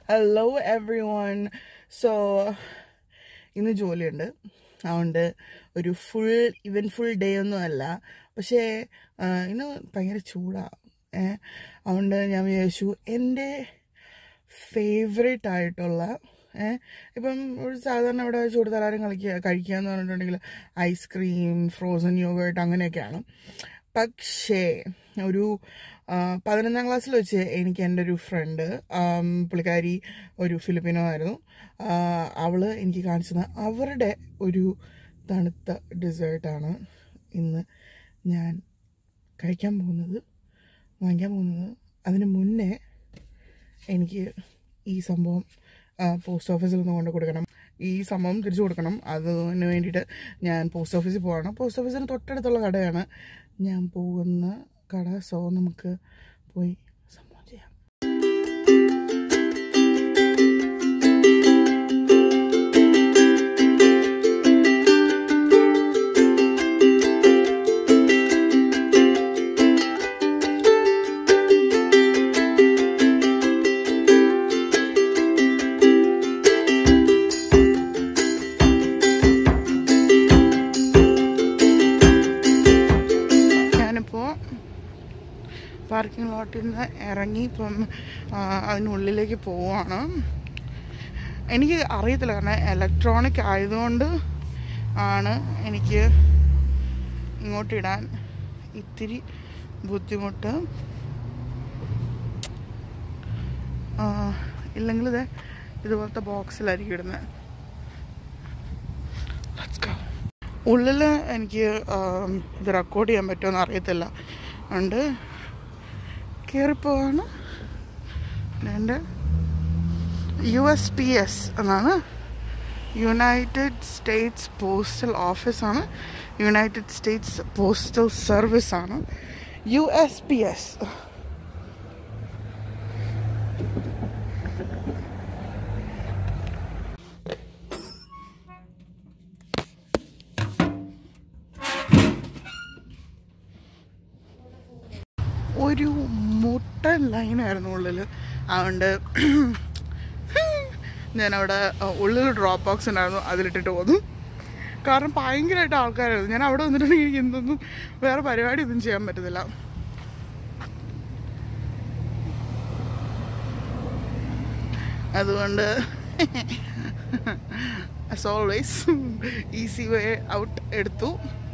Hello every one so ഇന്ന് ജോലിയുണ്ട് അതുകൊണ്ട് ഒരു ഫുൾ ഇവൻ ഫുൾ ഡേ ഒന്നും അല്ല പക്ഷേ ആ, ഇന്ന് ഭയങ്കര ചൂടാണ് ഏ അതുകൊണ്ട് ഞാൻ വിചാരിച്ചു എൻ്റെ ഫേവറേറ്റ് ആയിട്ടുള്ള ഏ ഇപ്പം ഒരു സാധാരണ ഇവിടെ ചൂട് തലാരം കളിക്കുക കഴിക്കുക എന്ന് പറഞ്ഞിട്ടുണ്ടെങ്കിൽ ഐസ്ക്രീം ഫ്രോസൺ യോഗേർട്ട് അങ്ങനെയൊക്കെയാണ് പക്ഷേ ഒരു ആ, പതിനൊന്നാം ക്ലാസ്സിൽ വെച്ച് എനിക്ക് എൻ്റെ ഒരു ഫ്രണ്ട് പുള്ളിക്കാരി ഒരു ഫിലിപ്പിനോ ആയിരുന്നു ആ, അവള് എനിക്ക് കാണിച്ചത് അവരുടെ ഒരു തണുത്ത ഡെസേർട്ടാണ് ഇന്ന് ഞാൻ കഴിക്കാൻ പോകുന്നത് വാങ്ങിക്കാൻ പോകുന്നത് അതിന് മുന്നേ എനിക്ക് ഈ സംഭവം പോസ്റ്റ് ഓഫീസിൽ നിന്ന് കൊണ്ട് കൊടുക്കണം ഈ സംഭവം തിരിച്ചു കൊടുക്കണം അതിന് വേണ്ടിയിട്ട് ഞാൻ പോസ്റ്റ് ഓഫീസിൽ പോവാണ് പോസ്റ്റ് ഓഫീസിന് തൊട്ടടുത്തുള്ള കടയാണ് ഞാൻ പോകുന്ന കട സോ നമുക്ക് പോയി സംഭവം ചെയ്യാം ഞാനിപ്പോൾ പാർക്കിംഗ് ലോട്ടിൽ നിന്ന് ഇറങ്ങി ഇപ്പം ആ, അതിനുള്ളിലേക്ക് പോവാണ് എനിക്ക് അറിയത്തില്ല കാരണം ഇലക്ട്രോണിക് ആയതുകൊണ്ട് ആണ് എനിക്ക് ഇങ്ങോട്ടിടാൻ ഇത്തിരി ബുദ്ധിമുട്ട് ആ, ഇല്ലെങ്കിൽ ഇത് ഇതുപോലത്തെ ബോക്സിലായിരിക്കും ഇടുന്നത് Let's go. ഉള്ളിൽ എനിക്ക് ആം, ഇത് റെക്കോർഡ് ചെയ്യാൻ പറ്റുമെന്ന് അറിയത്തില്ല അതുകൊണ്ട് കയറിപ്പോവാണ് എൻ്റെ യു എസ് പി എസ് എന്നാണ് യുണൈറ്റഡ് സ്റ്റേറ്റ്സ് പോസ്റ്റൽ ഓഫീസാണ് യുണൈറ്റഡ് സ്റ്റേറ്റ്സ് പോസ്റ്റൽ സർവീസാണ് യു എസ് പി എസ് ഒരു മുട്ടൻ ലൈനായിരുന്നു ഉള്ളിൽ അതുകൊണ്ട് ഞാനവിടെ ഉള്ളിൽ ഡ്രോപ്പ് ബോക്സ് ഉണ്ടായിരുന്നു അതിലിട്ടിട്ട് പോന്നു കാരണം ഭയങ്കരമായിട്ട് ആൾക്കാരായിരുന്നു ഞാൻ അവിടെ വന്നിട്ടുണ്ടെങ്കിൽ എനിക്ക് എന്തൊന്നും വേറെ പരിപാടി ഒന്നും ചെയ്യാൻ പറ്റത്തില്ല അതുകൊണ്ട് as always easy way out എടുത്തു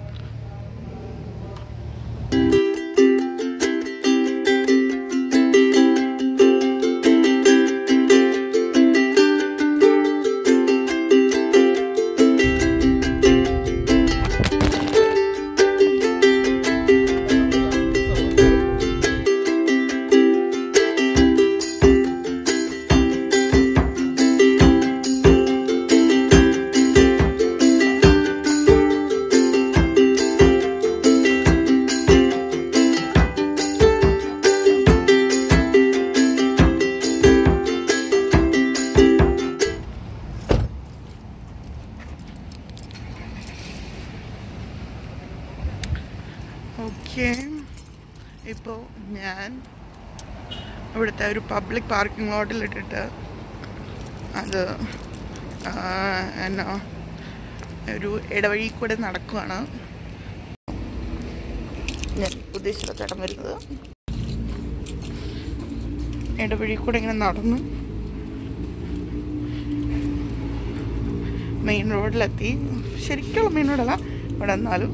ഓക്കെ ഇപ്പോൾ ഞാൻ ഇവിടുത്തെ ഒരു പബ്ലിക് പാർക്കിംഗ് ലോട്ടിൽ ഇട്ടിട്ട് അത് ആ, എന്നാ ഒരു ഇടവഴി കൂടെ നടക്കുവാണ് ഞാൻ ഉദ്ദേശിച്ച ചേട്ടൻ വരുന്നത് ഇടവഴി കൂടെ ഇങ്ങനെ നടന്നു മെയിൻ റോഡിലെത്തി ശരിക്കുള്ള മെയിൻ റോഡല്ല ഇവിടെ എന്നാലും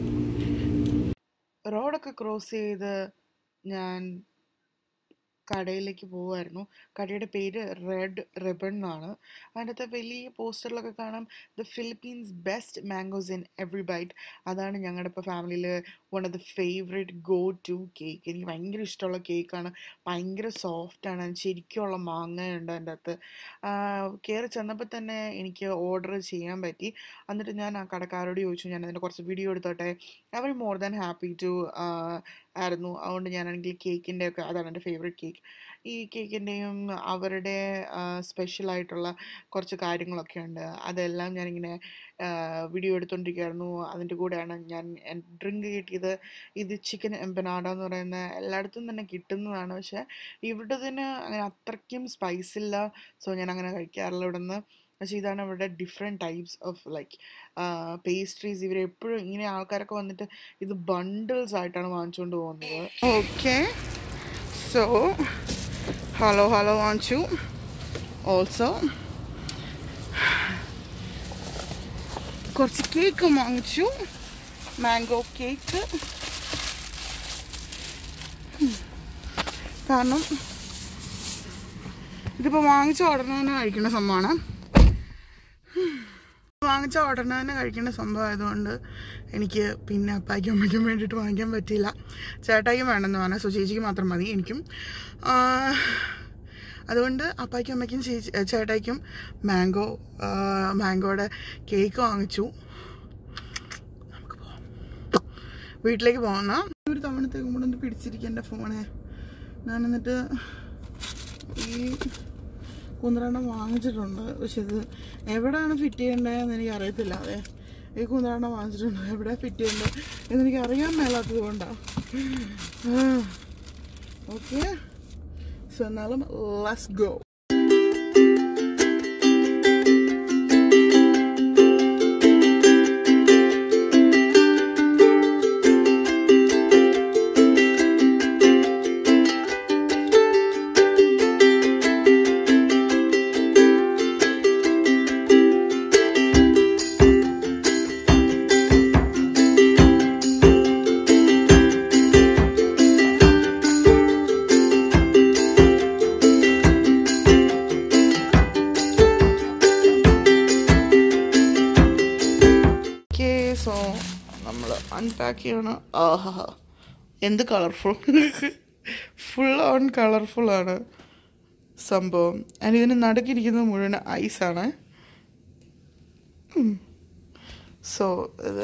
റോഡൊക്കെ ക്രോസ് ചെയ്ത് ഞാൻ കടയിലേക്ക് പോവുമായിരുന്നു കടയുടെ പേര് റെഡ് റിബൺ എന്നാണ് അതിനകത്ത് വലിയ പോസ്റ്ററിലൊക്കെ കാണാം the Philippines best mangoes in every bite അതാണ് ഞങ്ങളുടെ ഇപ്പോൾ ഫാമിലിയിൽ one of the favourite go to cake എനിക്ക് ഭയങ്കര ഇഷ്ടമുള്ള കേക്കാണ് ഭയങ്കര സോഫ്റ്റാണ് ശരിക്കുള്ള മാങ്ങയുണ്ട് അതിൻ്റെ അകത്ത് കയറി ചെന്നപ്പോൾ തന്നെ എനിക്ക് ഓർഡർ ചെയ്യാൻ പറ്റി എന്നിട്ട് ഞാൻ ആ കടക്കാരോട് ചോദിച്ചു ഞാൻ അതിൻ്റെ കുറച്ച് വീഡിയോ എടുത്തോട്ടെ അവർ മോർ ദാൻ ഹാപ്പി ടു ആയിരുന്നു അതുകൊണ്ട് ഞാനാണെങ്കിൽ കേക്കിൻ്റെ ഒക്കെ അതാണ് എൻ്റെ ഫേവറേറ്റ് കേക്ക് ലൈക്ക് ഈ കേക്കിൻ്റെയും അവരുടെ സ്പെഷ്യലായിട്ടുള്ള കുറച്ച് കാര്യങ്ങളൊക്കെ ഉണ്ട് അതെല്ലാം ഞാനിങ്ങനെ വീഡിയോ എടുത്തുകൊണ്ടിരിക്കുകയായിരുന്നു അതിൻ്റെ കൂടെയാണ് ഞാൻ ഡ്രിങ്ക് കിട്ടിയത് ഇത് ചിക്കൻ എംപനാഡ എന്ന് പറയുന്ന എല്ലായിടത്തും തന്നെ കിട്ടുന്നതാണ് പക്ഷേ ഇവിടത്തിന് അങ്ങനെ അത്രയ്ക്കും സ്പൈസ് ഇല്ല സോ ഞാൻ അങ്ങനെ കഴിക്കാറില്ല ഇവിടെ നിന്ന് പക്ഷേ ഇതാണ് ഇവിടെ different types of like pastries ഇവർ എപ്പോഴും ഇങ്ങനെ ആൾക്കാരൊക്കെ വന്നിട്ട് ഇത് ബണ്ടിൽസ് ആയിട്ടാണ് വാങ്ങിച്ചുകൊണ്ട് പോകുന്നത് ഓക്കെ സോ ഹലോ ഹലോ വാങ്ങിച്ചു ഓൾസോ കുറച്ച് കേക്ക് വാങ്ങിച്ചു മാംഗോ കേക്ക് കാരണം ഇതിപ്പോൾ വാങ്ങിച്ച ഉടനെ തന്നെ കഴിക്കേണ്ട സംഭവമാണ് വാങ്ങിച്ച ഉടനെ തന്നെ കഴിക്കേണ്ട സംഭവം ആയതുകൊണ്ട് എനിക്ക് പിന്നെ അപ്പായ്ക്കും അമ്മയ്ക്കും വേണ്ടിയിട്ട് വാങ്ങിക്കാൻ പറ്റിയില്ല ചേട്ടായിക്കും വേണമെന്ന് പറഞ്ഞാൽ സോ ചേച്ചിക്ക് മാത്രം മതി എനിക്കും ആ, അതുകൊണ്ട് അപ്പായ്ക്കും അമ്മയ്ക്കും ചേച്ചി ചേട്ടായിക്കും മാംഗോ മാംഗോയുടെ കേക്ക് വാങ്ങിച്ചു നമുക്ക് പോവാം വീട്ടിലേക്ക് പോകുന്ന ഒരു തവണത്തേക്കും കൂടെ ഒന്ന് പിടിച്ചിരിക്കുക എൻ്റെ ഫോണെ ഞാൻ എന്നിട്ട് ഈ കുന്തറാണ്ടം വാങ്ങിച്ചിട്ടുണ്ട് പക്ഷെ ഇത് എവിടെയാണ് ഫിറ്റ് ചെയ്യേണ്ടതെന്ന് എനിക്ക് അറിയത്തില്ല അതെ ഈ കുന്തറാണ്ടം വാങ്ങിച്ചിട്ടുണ്ട് എവിടെ ഫിറ്റ് ചെയ്യേണ്ടത് എന്നെനിക്ക് അറിയാൻ മേലാത്തത് കൊണ്ടാണ് ഓക്കെ സോ എന്നാലും ലെറ്റ്സ് ഗോ ഓക്കെ സോ നമ്മൾ അൺപാക്ക് ചെയ്യണം ആഹാ എന്ത് കളർഫുൾ ഫുൾ ഓൺ കളർഫുൾ ആണ് സംഭവം ആൻഡ് ഇതിന് നടുക്കിരിക്കുന്നത് മുഴുവൻ ഐസാണ് സോ ഇത്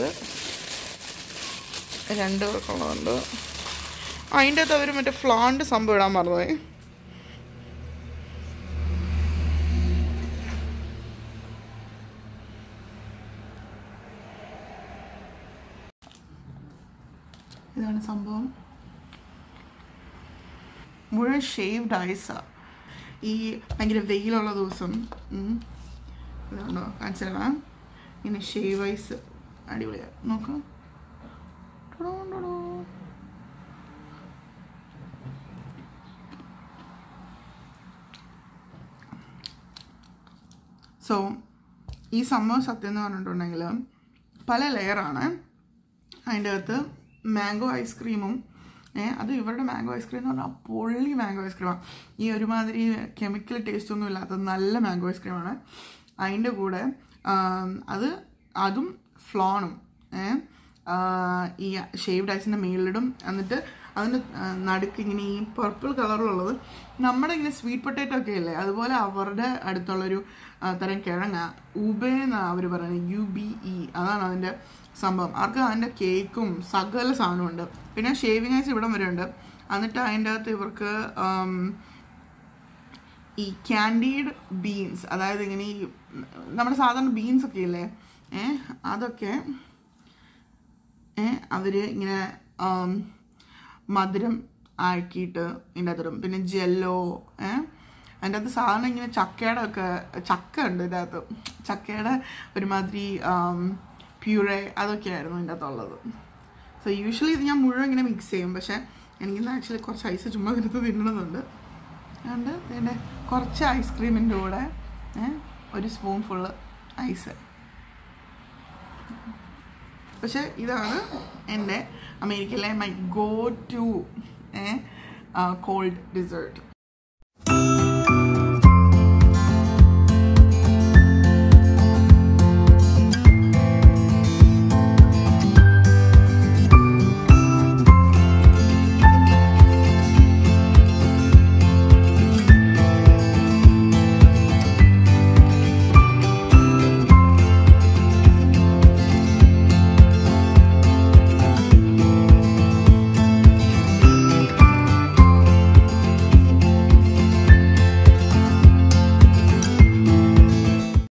രണ്ട് പേർക്കുള്ളതുണ്ട് അതിൻ്റെ അകത്ത് അവർ മറ്റേ ഫ്ലാണ്ട് സംഭവം ഇടാൻ മറന്നുപോയി ഇതാണ് സംഭവം മുഴുവൻ ഷേവ്ഡ് ഐസാ ഈ ഭയങ്കര വെയിലുള്ള ദിവസം ഉം, ഇതാണോ കാണിച്ചു തരാം ഇങ്ങനെ ഷേവ് ഐസ് അടിപൊളിയാണ് നോക്കാം ടടോ, ടടോ. സോ ഈ സംഭവം സത്യം എന്ന് പറഞ്ഞിട്ടുണ്ടെങ്കിൽ പല ലെയറാണ് അതിൻ്റെ അകത്ത് മാംഗോ ഐസ്ക്രീമും ഏ അത് ഇവരുടെ മാംഗോ ഐസ്ക്രീം എന്ന് പറഞ്ഞാൽ പൊള്ളി മാംഗോ ഐസ്ക്രീമാണ് ഈ ഒരുമാതിരി കെമിക്കൽ ടേസ്റ്റ് ഒന്നും ഇല്ലാത്ത നല്ല മാംഗോ ഐസ്ക്രീമാണ് അതിൻ്റെ കൂടെ ആം, അത് അതും ഫ്ലോണും ഏ ആ, ഈ ഷേവ്ഡ് ഐസിൻ്റെ മേളിലിടും എന്നിട്ട് അതിന് നടുക്ക് ഇങ്ങനെ ഈ പർപ്പിൾ കളറിലുള്ളത് നമ്മുടെ ഇങ്ങനെ സ്വീറ്റ് പൊട്ടേറ്റോ ഒക്കെ ഇല്ലേ അതുപോലെ അവരുടെ അടുത്തുള്ളൊരു ആ, തരം കിഴങ്ങ ഉബേ എന്നാണ് അവർ പറയുന്നത് യു ബി ഇ അതാണ് അതിൻ്റെ സംഭവം അവർക്ക് അതിൻ്റെ കേക്കും സകല സാധനമുണ്ട് പിന്നെ ഷേവിങ് ഐസ് ഇവിടം വരെ ഉണ്ട് എന്നിട്ട് അതിൻ്റെ അകത്ത് ഇവർക്ക് ആം, ഈ ക്യാൻഡീഡ് ബീൻസ് അതായത് ഇങ്ങനെ ഈ നമ്മുടെ സാധാരണ ബീൻസ് ഒക്കെ ഇല്ലേ ഏ അതൊക്കെ ഏ അവർ ഇങ്ങനെ ആം, മധുരം ആക്കിയിട്ട് ഇതിൻ്റെ അകത്തിടും പിന്നെ ജെല്ലോ ഏ അതിൻ്റെ അകത്ത് സാധാരണ ഇങ്ങനെ ചക്കയുടെ ഒക്കെ ചക്ക ഉണ്ട് ഇതിൻ്റെ അകത്ത് ചക്കയുടെ ഒരുമാതിരി പ്യൂറെ അതൊക്കെയായിരുന്നു ഇതിൻ്റെ അകത്തുള്ളത് സോ യൂഷ്വലി ഇത് ഞാൻ മുഴുവൻ ഇങ്ങനെ മിക്സ് ചെയ്യും പക്ഷേ എനിക്കിന്ന് ആക്ച്വലി കുറച്ച് ഐസ് ചുമ്മാ എടുത്ത് തിന്നണമെന്നുണ്ട് അതുകൊണ്ട് ഇതിൻ്റെ കുറച്ച് ഐസ്ക്രീമിൻ്റെ കൂടെ ഏ, ഒരു സ്പൂൺ ഫുള്ള് ഐസ് പക്ഷെ ഇതാണ് എൻ്റെ അമേരിക്കയിലെ my go to cold dessert